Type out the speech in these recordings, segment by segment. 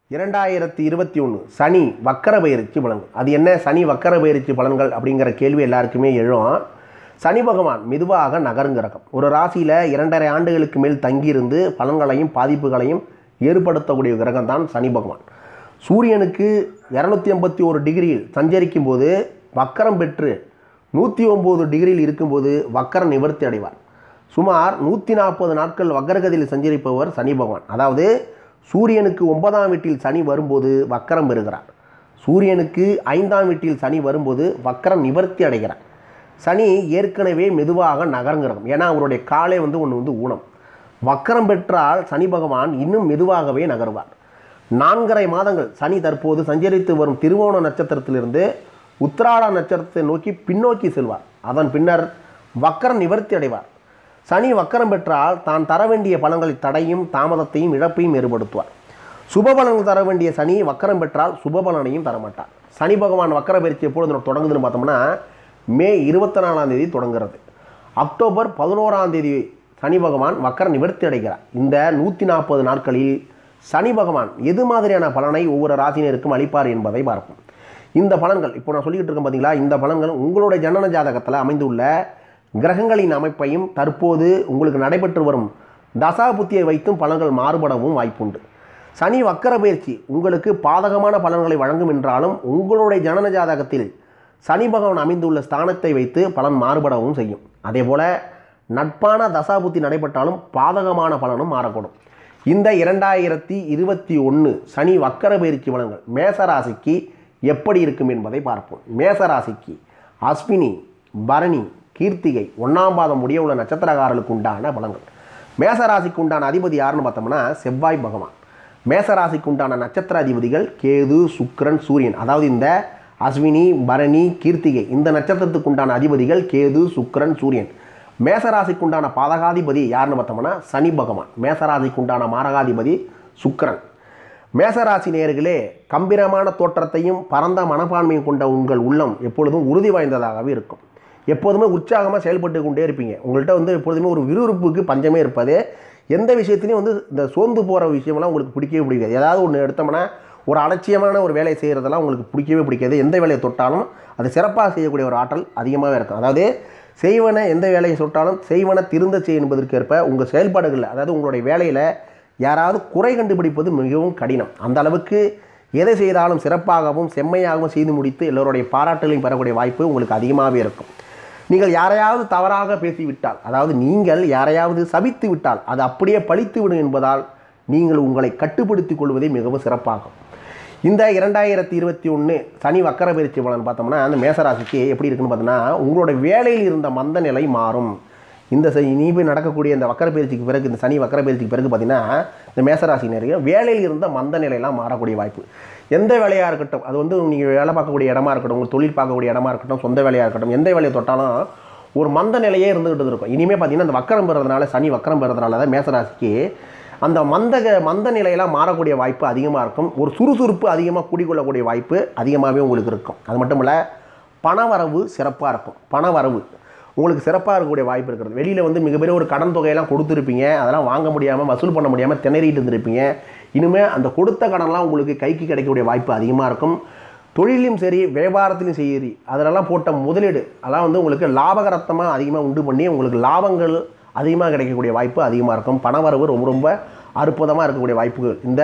இரண்டாயிரத்தி இருபத்தி ஒன்று சனி வக்கர பயிற்சி பலன்கள் அது என்ன சனி வக்கர பயிற்சி பலன்கள் அப்படிங்கிற கேள்வி எல்லாருக்குமே எழும் சனி பகவான் மெதுவாக நகருங்கிறக்கம் ஒரு ராசியில் இரண்டரை ஆண்டுகளுக்கு மேல் தங்கியிருந்து பலன்களையும் பாதிப்புகளையும் ஏற்படுத்தக்கூடிய கிரகம் தான் சனி பகவான் சூரியனுக்கு இரநூத்தி ஐம்பத்தி ஒரு டிகிரியில் சஞ்சரிக்கும் போது வக்கரம் பெற்று நூற்றி ஒம்பது டிகிரியில் இருக்கும்போது வக்கர நிவர்த்தி அடைவார் சுமார் நூற்றி நாற்பது நாட்கள் வக்கரகதியில் சஞ்சரிப்பவர் சனி பகவான் அதாவது சூரியனுக்கு ஒன்பதாம் வீட்டில் சனி வரும்போது வக்கரம் பெறுகிறார் சூரியனுக்கு ஐந்தாம் வீட்டில் சனி வரும்போது வக்கரம் நிவர்த்தி அடைகிறார் சனி ஏற்கனவே மெதுவாக நகருங்கிறோம் ஏன்னா அவருடைய காலே வந்து ஒன்று வந்து ஊனம் வக்கரம் பெற்றால் சனி பகவான் இன்னும் மெதுவாகவே நகருவார் நான்கரை மாதங்கள் சனி தற்போது சஞ்சரித்து வரும் திருவோண நட்சத்திரத்திலிருந்து உத்திராட நட்சத்திரத்தை நோக்கி பின்னோக்கி செல்வார் அதன் பின்னர் வக்கரம் நிவர்த்தி அடைவார் சனி வக்கரம் பெற்றால் தான் தர வேண்டிய பலன்களை தடையும் தாமதத்தையும் இழப்பையும் ஏற்படுத்துவார் சுபபலன்கள் தர வேண்டிய சனி வக்கரம் பெற்றால் சுபபலனையும் தரமாட்டார் சனி பகவான் வக்கர பயிற்சி எப்பொழுது தொடங்குதுன்னு பார்த்தோம்னா மே இருபத்தி நாலாம் தேதி தொடங்குறது அக்டோபர் பதினோராம் தேதி சனி பகவான் வக்கர நிவர்த்தி அடைகிறார் இந்த நூற்றி நாற்பது நாட்களில் சனி பகவான் எது மாதிரியான பலனை ஒவ்வொரு ராசினருக்கும் அளிப்பார் என்பதை பார்ப்போம் இந்த பலன்கள் இப்போ நான் சொல்லிக்கிட்டு இருக்கேன் பார்த்தீங்களா இந்த பலன்கள் உங்களுடைய ஜனன ஜாதகத்தில் அமைந்துள்ள கிரகங்களின் அமைப்பையும் தற்போது உங்களுக்கு நடைபெற்று வரும் தசா புத்தியை வைத்தும் பலன்கள் மாறுபடவும் வாய்ப்புண்டு சனி வக்கர பயிற்சி உங்களுக்கு பாதகமான பலன்களை வழங்கும் என்றாலும் உங்களுடைய ஜனன ஜாதகத்தில் சனி பகவான் அமைந்துள்ள ஸ்தானத்தை வைத்து பலன் மாறுபடவும் செய்யும் அதேபோல நட்பான தசாபுத்தி நடைபெற்றாலும் பாதகமான பலனும் மாறக்கூடும் இந்த இரண்டாயிரத்தி இருபத்தி ஒன்று சனி வக்கர பயிற்சி பலன்கள் மேசராசிக்கு எப்படி இருக்கும் என்பதை பார்ப்போம் மேசராசிக்கு அஸ்வினி பரணி கீர்த்திகை ஒன்றாம் பாதம் முடிய உள்ள நட்சத்திரக்காரர்களுக்கு உண்டான பலன்கள் மேசராசிக்கு உண்டான அதிபதி யாருன்னு பார்த்தோம்னா செவ்வாய் பகவான் மேசராசிக்கு உண்டான நட்சத்திர அதிபதிகள் கேது சுக்கிரன் சூரியன் அதாவது இந்த அஸ்வினி பரணி கீர்த்திகை இந்த நட்சத்திரத்துக்கு உண்டான அதிபதிகள் கேது சுக்கிரன் சூரியன் மேசராசிக்கு உண்டான பாதகாதிபதி யாருன்னு பார்த்தோம்னா சனி பகவான் மேசராசிக்கு உண்டான மாரகாதிபதி சுக்கிரன் மேசராசி நேயர்களே கம்பீரமான தோற்றத்தையும் பரந்த மனப்பான்மையும் கொண்ட உங்கள் உள்ளம் எப்பொழுதும் உறுதி வாய்ந்ததாகவே இருக்கும் எப்போதுமே உற்சாகமாக செயல்பட்டு கொண்டே இருப்பீங்க உங்கள்கிட்ட வந்து எப்பொழுதுமே ஒரு விறுவிறுப்புக்கு பஞ்சமே இருப்பது எந்த விஷயத்துலையும் வந்து இந்த சோர்ந்து போகிற விஷயமெல்லாம் உங்களுக்கு பிடிக்கவே பிடிக்காது ஏதாவது ஒன்று எடுத்தோம்னா ஒரு அலட்சியமான ஒரு வேலையை செய்கிறதெல்லாம் உங்களுக்கு பிடிக்கவே பிடிக்காது எந்த வேலையை தொட்டாலும் அது சிறப்பாக செய்யக்கூடிய ஒரு ஆற்றல் அதிகமாகவே இருக்கும் அதாவது செய்வன எந்த வேலையை தொட்டாலும் செய்வன திருந்த செய் என்பதற்கேற்ப உங்கள் செயல்பாடுகளில் அதாவது உங்களுடைய வேலையில் யாராவது குறை கண்டுபிடிப்பது மிகவும் கடினம் அந்த அளவுக்கு எதை செய்தாலும் சிறப்பாகவும் செம்மையாகவும் செய்து முடித்து எல்லோருடைய பாராட்டுகளையும் பெறக்கூடிய வாய்ப்பு உங்களுக்கு அதிகமாகவே இருக்கும் நீங்கள் யாரையாவது தவறாக பேசிவிட்டால் அதாவது நீங்கள் யாரையாவது சபித்து விட்டால் அது அப்படியே பழித்து விடும் என்பதால் நீங்கள் உங்களை கட்டுப்படுத்திக் கொள்வதே மிகவும் சிறப்பாகும் இந்த இரண்டாயிரத்தி இருபத்தி ஒன்று சனி வக்கர பயிற்சி பலன் பார்த்தோம்னா அந்த மேசராசிக்கு எப்படி இருக்குன்னு பார்த்தோம்னா உங்களோட வேலையில் இருந்த மந்த நிலை மாறும் இந்த ச- இனி போய் நடக்கக்கூடிய இந்த வக்கர பயிற்சிக்கு பிறகு இந்த சனி வக்கர பயிற்சிக்கு பிறகு பார்த்தீங்கன்னா இந்த மேசராசினருக்கு வேலையில் இருந்த மந்த நிலையெல்லாம் மாறக்கூடிய வாய்ப்பு எந்த வேலையாக இருக்கட்டும் அது வந்து நீங்கள் வேலை பார்க்கக்கூடிய இடமா இருக்கட்டும் உங்கள் தொழில் பார்க்கக்கூடிய இடமா இருக்கட்டும் சொந்த வேலையாக இருக்கட்டும் எந்த வேலையை தொட்டாலும் ஒரு மந்த நிலையே இருந்துகிட்டு இருக்கும் இனிமேல் பார்த்தீங்கன்னா அந்த வக்கரம் பெறதுனால சனி வக்கரம் பெறதுனால தான் மேசராசிக்கு அந்த மந்த மந்த நிலையெல்லாம் மாறக்கூடிய வாய்ப்பு அதிகமாக இருக்கும் ஒரு சுறுசுறுப்பு அதிகமாக குடிக்கொள்ளக்கூடிய வாய்ப்பு அதிகமாகவே உங்களுக்கு இருக்கும் அது மட்டும் இல்லை பணவரவு சிறப்பாக இருக்கும் பணவரவு உங்களுக்கு சிறப்பாக இருக்கக்கூடிய வாய்ப்பு இருக்கிறது வெளியில் வந்து மிகப்பெரிய ஒரு கடன் தொகையெல்லாம் கொடுத்துருப்பீங்க அதெல்லாம் வாங்க முடியாமல் வசூல் பண்ண முடியாமல் திணறிட்டு இருந்திருப்பீங்க இனிமேல் அந்த கொடுத்த கடன்லாம் உங்களுக்கு கைக்கு கிடைக்கக்கூடிய வாய்ப்பு அதிகமாக இருக்கும் தொழிலையும் சரி வியாபாரத்திலையும் சரி அதிலெல்லாம் போட்ட முதலீடு அதெல்லாம் வந்து உங்களுக்கு லாபகரத்தமாக அதிகமாக உண்டு பண்ணி உங்களுக்கு லாபங்கள் அதிகமாக கிடைக்கக்கூடிய வாய்ப்பு அதிகமாக இருக்கும் பணவரவு ரொம்ப ரொம்ப அற்புதமாக இருக்கக்கூடிய வாய்ப்புகள் இந்த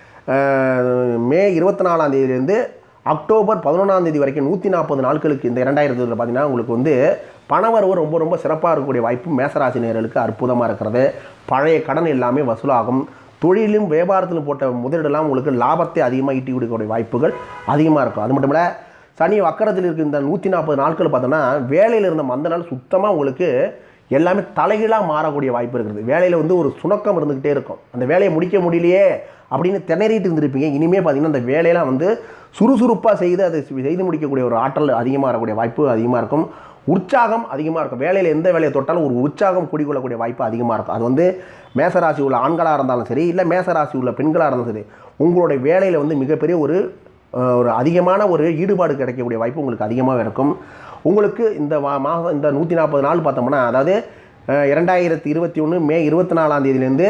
அஹ், மே இருபத்தி நாலாம் தேதியிலேருந்து அக்டோபர் பதினொன்றாம் தேதி வரைக்கும் நூற்றி நாற்பது நாட்களுக்கு இந்த இரண்டாயிரத்தி பார்த்தீங்கன்னா உங்களுக்கு வந்து பணவரவு ரொம்ப ரொம்ப சிறப்பாக இருக்கக்கூடிய வாய்ப்பு மேசராசி நேயர்களுக்கு அற்புதமாக இருக்கிறது பழைய கடன் எல்லாமே வசூலாகும் தொழிலும் வியாபாரத்திலும் போட்ட முதலீடெல்லாம் உங்களுக்கு லாபத்தை அதிகமாக ஈட்டி கொடுக்கக்கூடிய வாய்ப்புகள் அதிகமாக இருக்கும் அது மட்டும் இல்லை சனி வக்கரத்தில் இருக்க இந்த நூற்றி நாற்பது நாட்கள் பார்த்தோம்னா வேலையில் இருந்த மந்த நாள் சுத்தமாக உங்களுக்கு எல்லாமே தலைகீழாக மாறக்கூடிய வாய்ப்பு இருக்குது வேலையில் வந்து ஒரு சுணக்கம் இருந்துக்கிட்டே இருக்கும் அந்த வேலையை முடிக்க முடியலையே அப்படின்னு திணறிட்டு இருந்திருப்பீங்க இனிமேல் பார்த்தீங்கன்னா அந்த வேலையெல்லாம் வந்து சுறுசுறுப்பாக செய்து அதை செய்து முடிக்கக்கூடிய ஒரு ஆற்றல் அதிகமாக வரக்கூடிய வாய்ப்பு அதிகமாக இருக்கும் உற்சாகம் அதிகமாக இருக்கும் வேலையில் எந்த வேலையை தொட்டாலும் ஒரு உற்சாகம் குடிக்கொள்ளக்கூடிய வாய்ப்பு அதிகமாக இருக்கும் அது வந்து மேசராசி உள்ள ஆண்களாக இருந்தாலும் சரி இல்லை மேசராசி உள்ள பெண்களாக இருந்தாலும் சரி உங்களுடைய வேலையில் வந்து மிகப்பெரிய ஒரு அஹ், ஒரு அதிகமான ஒரு ஈடுபாடு கிடைக்கக்கூடிய வாய்ப்பு உங்களுக்கு அதிகமாக இருக்கும் உங்களுக்கு இந்த வா- மாதம் இந்த நூற்றி நாற்பது நாள் பார்த்தோம்னா அதாவது அஹ், இரண்டாயிரத்தி இருபத்தி ஒன்று மே இருபத்தி நாலாம் தேதியிலேருந்து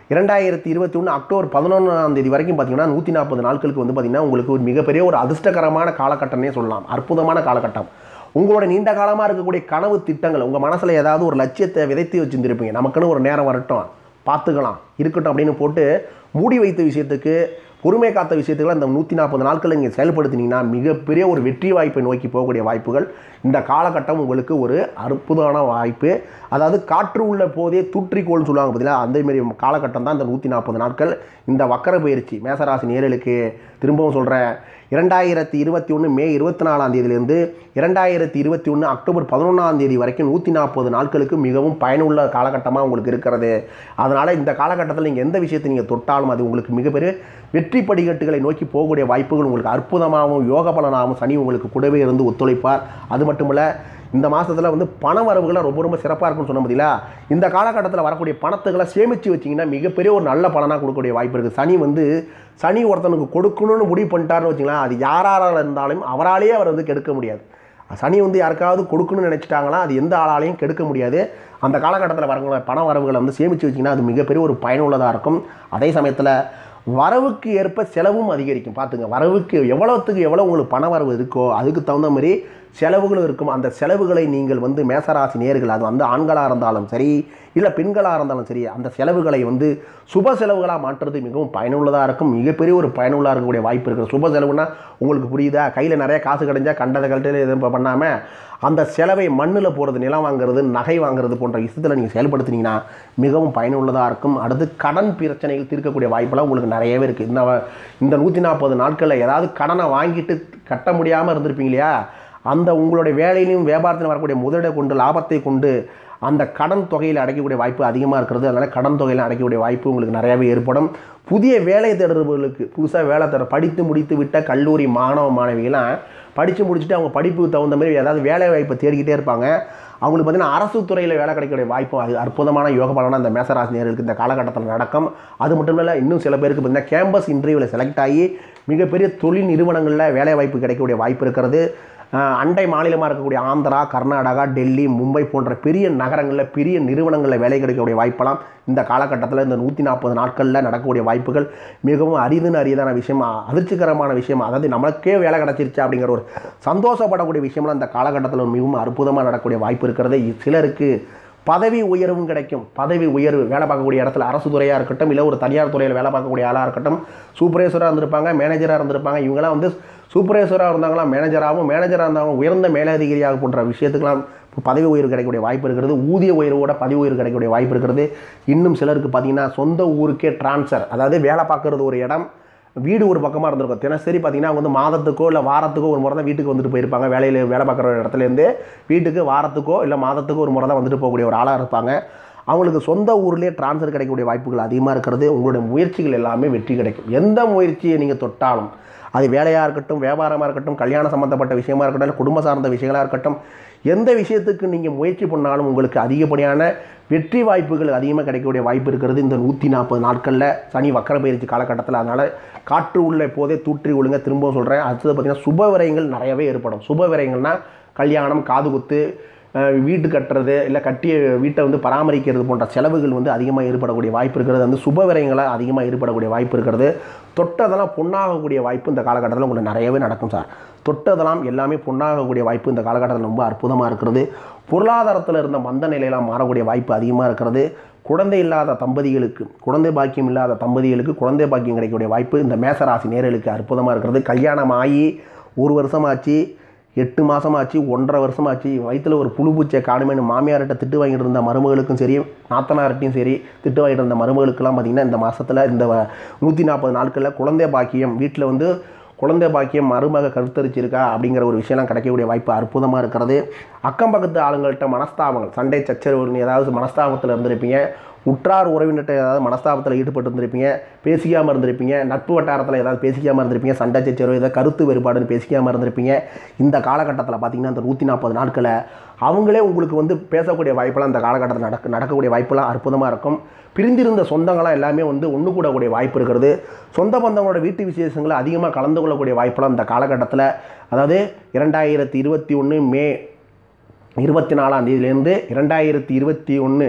இரண்டாயிரத்தி இருபத்தி ஒன்று அக்டோபர் பதினொன்றாம் தேதி வரைக்கும் பார்த்தீங்கன்னா நூற்றி நாற்பது நாட்களுக்கு வந்து பார்த்தீங்கன்னா உங்களுக்கு ஒரு மிகப்பெரிய ஒரு அதிர்ஷ்டகரமான காலகட்டம்னே சொல்லலாம் அற்புதமான காலகட்டம் உங்களோட நீண்ட காலமாக இருக்கக்கூடிய கனவு திட்டங்கள் உங்கள் மனசில் ஏதாவது ஒரு லட்சியத்தை விதைத்து வச்சுருந்துருப்பீங்க நமக்குன்னு ஒரு நேரம் வரட்டும் பார்த்துக்கலாம் இருக்கட்டும் அப்படின்னு போட்டு மூடி வைத்த விஷயத்துக்கு பொறுமை காத்த விஷயத்துக்குலாம் இந்த நூற்றி நாற்பது நாட்கள் நீங்கள் செயல்படுத்தினீங்கன்னா மிகப்பெரிய ஒரு வெற்றி வாய்ப்பை நோக்கி போகக்கூடிய வாய்ப்புகள் இந்த காலகட்டம் உங்களுக்கு ஒரு அற்புதமான வாய்ப்பு அதாவது காற்று உள்ள போதே தூற்றிக்கோள்னு சொல்லுவாங்க பார்த்தீங்களா அந்த மாரி காலகட்டம் தான் இந்த நூற்றி நாற்பது நாட்கள் இந்த வக்கர பயிற்சி மேசராசி நேரலுக்கு திரும்பவும் சொல்கிறேன் இரண்டாயிரத்தி இருபத்தி ஒன்று மே இருபத்தி நாலாம் தேதியிலேருந்து இரண்டாயிரத்தி இருபத்தி ஒன்று அக்டோபர் பதினொன்றாம் தேதி வரைக்கும் நூற்றி நாற்பது நாட்களுக்கு மிகவும் பயனுள்ள காலகட்டமாக உங்களுக்கு இருக்கிறது அதனால் இந்த காலகட்டத்தில் நீங்கள் எந்த விஷயத்தை நீங்கள் தொட்டாலும் அது உங்களுக்கு மிகப்பெரிய வெற்றி படிக்கட்டுகளை நோக்கி போகக்கூடிய வாய்ப்புகள் உங்களுக்கு அற்புதமாகவும் யோக பலனாகவும் சனி உங்களுக்கு கூடவே இருந்து ஒத்துழைப்பார் அது மட்டும் இல்லை இந்த மாதத்தில் வந்து பண வரவுகளை ரொம்ப ரொம்ப சிறப்பாக இருக்கும்னு சொன்ன முடியல இந்த காலகட்டத்தில் வரக்கூடிய பணத்துகளை சேமித்து வச்சிங்கன்னா மிகப்பெரிய ஒரு நல்ல பலனாக கொடுக்கக்கூடிய வாய்ப்பு இருக்குது சனி வந்து சனி ஒருத்தனுக்கு கொடுக்கணும்னு முடிவு பண்ணிட்டாருன்னு வச்சுங்களேன் அது யாரால இருந்தாலும் அவராலேயே அவர் வந்து கெடுக்க முடியாது சனி வந்து யாருக்காவது கொடுக்கணும்னு நினச்சிட்டாங்களா அது எந்த ஆளாலையும் கெடுக்க முடியாது அந்த காலகட்டத்தில் வரக்கூடிய பண வரவுகளை வந்து சேமித்து வச்சிங்கன்னா அது மிகப்பெரிய ஒரு பயனுள்ளதாக இருக்கும் அதே சமயத்தில் வரவுக்கு ஏற்ப செலவும் அதிகரிக்கும் பார்த்துங்க வரவுக்கு எவ்வளோத்துக்கு எவ்வளோ உங்களுக்கு பண வரவு இருக்கோ அதுக்கு தகுந்த மாதிரி செலவுகளும் இருக்கும் அந்த செலவுகளை நீங்கள் வந்து மேசராசி நேர்கள் அது வந்து ஆண்களாக இருந்தாலும் சரி இல்லை பெண்களாக இருந்தாலும் சரி அந்த செலவுகளை வந்து சுப செலவுகளாக மாற்றுறது மிகவும் பயனுள்ளதாக இருக்கும் மிகப்பெரிய ஒரு பயனுள்ளதாக இருக்கக்கூடிய வாய்ப்பு இருக்குது சுப செலவுனா உங்களுக்கு புரியுதா கையில் நிறைய காசு கிடைஞ்சா கண்டதை கழட்டில் எதுவும் பண்ணாமல் அந்த செலவை மண்ணில் போகிறது நிலம் வாங்குறது நகை வாங்குறது போன்ற விஷயத்தில் நீங்கள் செயல்படுத்தினீங்கன்னா மிகவும் பயனுள்ளதாக இருக்கும் அடுத்து கடன் பிரச்சனைகள் தீர்க்கக்கூடிய வாய்ப்பெல்லாம் உங்களுக்கு நிறையவே இருக்குது இந்த இந்த நூற்றி நாற்பது நாட்களில் ஏதாவது கடனை வாங்கிட்டு கட்ட முடியாமல் இருந்திருப்பீங்க இல்லையா அந்த உங்களுடைய வேலையிலையும் வியாபாரத்திலும் வரக்கூடிய முதலீடை கொண்டு லாபத்தை கொண்டு அந்த கடன் தொகையில் அடைக்கக்கூடிய வாய்ப்பு அதிகமாக இருக்கிறது அதனால் கடன் தொகையில் அடைக்கக்கூடிய வாய்ப்பு உங்களுக்கு நிறையாவே ஏற்படும் புதிய வேலை தேடுறவர்களுக்கு புதுசாக வேலை தேட படித்து முடித்து விட்ட கல்லூரி மாணவ மாணவிகளாம் படித்து முடிச்சுட்டு அவங்க படிப்புக்கு தகுந்த மாதிரி ஏதாவது வேலை வாய்ப்பை தேடிக்கிட்டே இருப்பாங்க அவங்களுக்கு பார்த்தீங்கன்னா அரசு துறையில் வேலை கிடைக்கக்கூடிய வாய்ப்பும் அது அற்புதமான யோக பலனாக அந்த மேசராசி நேர்களுக்கு இந்த காலகட்டத்தில் நடக்கும் அது மட்டும் இல்லை இன்னும் சில பேருக்கு பார்த்தீங்கன்னா கேம்பஸ் இன்டர்வியூவில் செலக்ட் ஆகி மிகப்பெரிய தொழில் நிறுவனங்களில் வேலை வாய்ப்பு கிடைக்கக்கூடிய வாய்ப்பு இருக்கிறது அஹ் அண்டை மாநிலமாக இருக்கக்கூடிய ஆந்திரா கர்நாடகா டெல்லி மும்பை போன்ற பெரிய நகரங்களில் பெரிய நிறுவனங்களில் வேலை கிடைக்கக்கூடிய வாய்ப்பெல்லாம் இந்த காலகட்டத்தில் இந்த நூற்றி நாற்பது நாட்களில் நடக்கக்கூடிய வாய்ப்புகள் மிகவும் அரிதுன்னு அரியதான விஷயம் அதிர்ச்சிகரமான விஷயம் அதாவது நமக்கே வேலை கிடச்சிருச்சு அப்படிங்கிற ஒரு சந்தோஷப்படக்கூடிய விஷயம்லாம் இந்த காலகட்டத்தில் மிகவும் அற்புதமாக நடக்கக்கூடிய வாய்ப்பு இருக்கிறது சிலருக்கு பதவி உயர்வும் கிடைக்கும் பதவி உயர்வு வேலை பார்க்கக்கூடிய இடத்துல அரசு துறையாக இருக்கட்டும் இல்லை ஒரு தனியார் துறையில் வேலை பார்க்கக்கூடிய ஆளாக இருக்கட்டும் சூப்பர்வைசராக இருந்திருப்பாங்க மேனேஜராக இருந்திருப்பாங்க இவங்களாம் வந்து சூப்பர்வைசராக இருந்தாங்களாம் மேனேஜராகவும் மேனேஜராக இருந்தாங்க உயர்ந்த மேலதிகாரியாக போன்ற விஷயத்துக்கெல்லாம் இப்போ பதவி உயர்வு கிடைக்கக்கூடிய வாய்ப்பு இருக்கிறது ஊதிய உயர்வோட பதவி உயர்வு கிடைக்கக்கூடிய வாய்ப்பு இருக்கிறது இன்னும் சிலருக்கு பார்த்தீங்கன்னா சொந்த ஊருக்கே ட்ரான்ஸ்ஃபர் அதாவது வேலை பார்க்குறது ஒரு இடம் வீடு ஒரு பக்கமாக இருந்திருக்கும் தினசரி பார்த்தீங்கன்னா அவங்க வந்து மாதத்துக்கோ இல்லை வாரத்துக்கோ ஒரு முறை தான் வீட்டுக்கு வந்துட்டு போயிருப்பாங்க வேலையில் வேலை பார்க்குற இடத்துலேருந்து வீட்டுக்கு வாரத்துக்கோ இல்லை மாதத்துக்கோ ஒரு முறை தான் வந்துட்டு போகக்கூடிய ஒரு ஆளாக இருப்பாங்க அவங்களுக்கு சொந்த ஊர்லேயே ட்ரான்ஸ்ஃபர் கிடைக்கக்கூடிய வாய்ப்புகள் அதிகமாக இருக்கிறது உங்களுடைய முயற்சிகள் எல்லாமே வெற்றி கிடைக்கும் எந்த முயற்சியை நீங்கள் தொட்டாலும் அது வேலையாக இருக்கட்டும் வியாபாரமாக இருக்கட்டும் கல்யாணம் சம்மந்தப்பட்ட விஷயமா இருக்கட்டும் இல்லை குடும்ப சார்ந்த விஷயங்களாக இருக்கட்டும் எந்த விஷயத்துக்கு நீங்கள் முயற்சி பண்ணாலும் உங்களுக்கு அதிகப்படியான வெற்றி வாய்ப்புகள் அதிகமாக கிடைக்கக்கூடிய வாய்ப்பு இருக்கிறது இந்த நூற்றி நாற்பது நாட்களில் சனி வக்கர பயிற்சி காலகட்டத்தில் அதனால் காற்று உள்ள போதே தூற்றி ஒழுங்க திரும்பவும் சொல்கிறேன் அடுத்தது பார்த்திங்கன்னா சுப விரயங்கள் நிறையவே ஏற்படும் சுப விரயங்கள்னால் கல்யாணம் காது குத்து அஹ், வீடு கட்டுறது இல்லை கட்டிய வீட்டை வந்து பராமரிக்கிறது போன்ற செலவுகள் வந்து அதிகமாக ஏற்படக்கூடிய வாய்ப்பு இருக்கிறது வந்து சுப விரயங்களாக அதிகமாக ஏற்படக்கூடிய வாய்ப்பு இருக்கிறது தொட்டதெல்லாம் பொண்ணாகக்கூடிய வாய்ப்பு இந்த காலகட்டத்தில் உங்களுக்கு நிறையவே நடக்கும் சார் தொட்டதெல்லாம் எல்லாமே பொண்ணாகக்கூடிய வாய்ப்பு இந்த காலகட்டத்தில் ரொம்ப அற்புதமாக இருக்கிறது பொருளாதாரத்தில் இருந்த மந்த நிலையெல்லாம் மாறக்கூடிய வாய்ப்பு அதிகமாக இருக்கிறது குழந்தை இல்லாத தம்பதிகளுக்கு குழந்தை பாக்கியம் இல்லாத தம்பதிகளுக்கு குழந்தை பாக்கியம் கிடைக்கக்கூடிய வாய்ப்பு இந்த மேசராசி நேர்களுக்கு அற்புதமாக இருக்கிறது கல்யாணம் ஆகி ஒரு வருஷமாச்சு எட்டு மாதமாச்சு ஒன்றரை வருஷமாச்சு வயிற்றில் ஒரு புழு பூச்சியை காணுமேனு மாமியார்கிட்ட திட்டு வாங்கிட்டு இருந்த மருமகளுக்கும் சரி நாத்தனார்ட்டையும் சரி திட்டு வாங்கிட்டு இருந்த மருமகளுக்கெல்லாம் பார்த்திங்கன்னா இந்த மாதத்தில் இந்த நூற்றி நாற்பது நாட்களில் குழந்தை பாக்கியம் வீட்டில் வந்து குழந்தை பாக்கியம் மருமக கருத்தரிச்சிருக்கா அப்படிங்கிற ஒரு விஷயம்லாம் கிடைக்கக்கூடிய வாய்ப்பு அற்புதமாக இருக்கிறது அக்கம் பக்கத்து ஆளுங்கள்ட்ட மனஸ்தாபங்கள் சண்டை சச்சரவுன்னு ஏதாவது மனஸ்தாபத்தில் இருந்திருப்பீங்க உற்றார் உறவினர்கிட்ட ஏதாவது மனஸ்தாபத்தில் ஈடுபட்டு இருந்திருப்பீங்க பேசிக்காமல் இருந்திருப்பீங்க நட்பு வட்டாரத்தில் ஏதாவது பேசிக்காமல் இருந்திருப்பீங்க சண்டை சச்சரவு ஏதாவது கருத்து வேறுபாடுன்னு பேசிக்காமல் இருந்திருப்பீங்க இந்த காலகட்டத்தில் பார்த்தீங்கன்னா இந்த நூற்றி நாற்பது நாட்களை அவங்களே உங்களுக்கு வந்து பேசக்கூடிய வாய்ப்பெல்லாம் இந்த காலகட்டத்தில் நடக்க நடக்கக்கூடிய வாய்ப்பெல்லாம் அற்புதமாக இருக்கும் பிரிந்திருந்த சொந்தங்களாம் எல்லாமே வந்து ஒன்று கூடக்கூடிய வாய்ப்பு இருக்கிறது சொந்த பந்தங்களோட வீட்டு விசேஷங்களை அதிகமாக கலந்து கொள்ளக்கூடிய வாய்ப்பெல்லாம் இந்த காலகட்டத்தில் அதாவது இரண்டாயிரத்தி இருபத்தி ஒன்று மே இருபத்தி நாலாம் தேதியிலேருந்து இரண்டாயிரத்தி இருபத்தி ஒன்று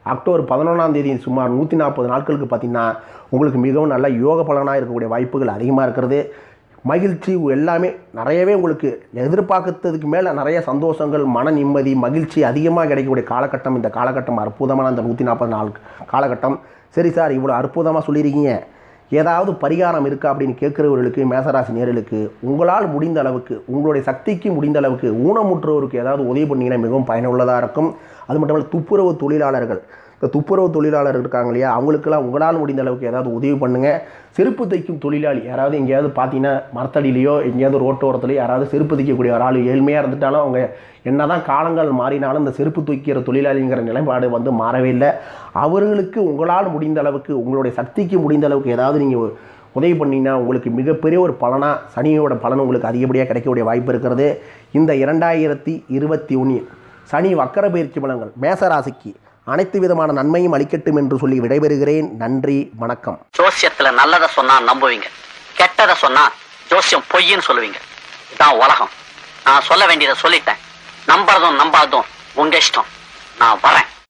அக்டோபர் பதினொன்றாம் தேதி சுமார் நூற்றி நாற்பது நாட்களுக்கு பார்த்தீங்கன்னா உங்களுக்கு மிகவும் நல்ல யோக பலனாக இருக்கக்கூடிய வாய்ப்புகள் அதிகமாக இருக்கிறது மகிழ்ச்சி எல்லாமே நிறையவே உங்களுக்கு எதிர்பார்க்கறதுக்கு மேலே நிறைய சந்தோஷங்கள் மன நிம்மதி மகிழ்ச்சி அதிகமாக கிடைக்கக்கூடிய காலகட்டம் இந்த காலகட்டம் அற்புதமான அந்த நூற்றி நாற்பது நாள் காலகட்டம் சரி சார் இவ்வளோ அற்புதமாக சொல்லியிருக்கீங்க ஏதாவது பரிகாரம் இருக்கா அப்படின்னு கேட்குறவர்களுக்கு மேசராசி நேர்களுக்கு உங்களால் முடிந்த அளவுக்கு உங்களுடைய சக்திக்கு முடிந்த அளவுக்கு ஊனமுற்றோருக்கு ஏதாவது உதவி பண்ணீங்கன்னா மிகவும் பயனுள்ளதாக இருக்கும் அது மட்டும் இல்லை துப்புரவு தொழிலாளர்கள் இந்த துப்புரவு தொழிலாளர் இருக்காங்க இல்லையா அவங்களுக்கெல்லாம் உங்களால் முடிந்த அளவுக்கு ஏதாவது உதவி பண்ணுங்கள் செருப்பு தைக்கும் தொழிலாளி யாராவது எங்கேயாவது பார்த்தீங்கன்னா மரத்தடியிலையோ எங்கேயாவது ரோட்டோரத்துலையோ யாராவது செருப்பு தைக்கக்கூடிய ஒரு ஆள் ஏழ்மையாக இருந்துட்டாலும் அவங்க என்னதான் காலங்கள் மாறினாலும் இந்த செருப்பு தூக்கிற தொழிலாளிங்கிற நிலைப்பாடு வந்து மாறவே இல்லை அவர்களுக்கு உங்களால் முடிந்த அளவுக்கு உங்களுடைய சக்திக்கு முடிந்த அளவுக்கு ஏதாவது நீங்கள் உதவி பண்ணிங்கன்னா உங்களுக்கு மிகப்பெரிய ஒரு பலனாக சனியோட பலன் உங்களுக்கு அதிகப்படியாக கிடைக்கக்கூடிய வாய்ப்பு இருக்கிறது இந்த இரண்டாயிரத்தி இருபத்தி ஒன்று சனி வக்கர பயிற்சி பலன்கள் மேசராசிக்கு அனைத்து விதமான நன்மையும் அளிக்கட்டும் என்று சொல்லி விடைபெறுகிறேன் நன்றி வணக்கம் ஜோசியத்துல நல்லதை சொன்னா நம்புவீங்க கெட்டதை சொன்னா ஜோசியம் பொய்ன்னு சொல்லுவீங்க இதான் உலகம் நான் சொல்ல வேண்டியதை சொல்லிட்டேன் நம்புறதும் நம்பாததும் உங்க இஷ்டம் நான் வரேன்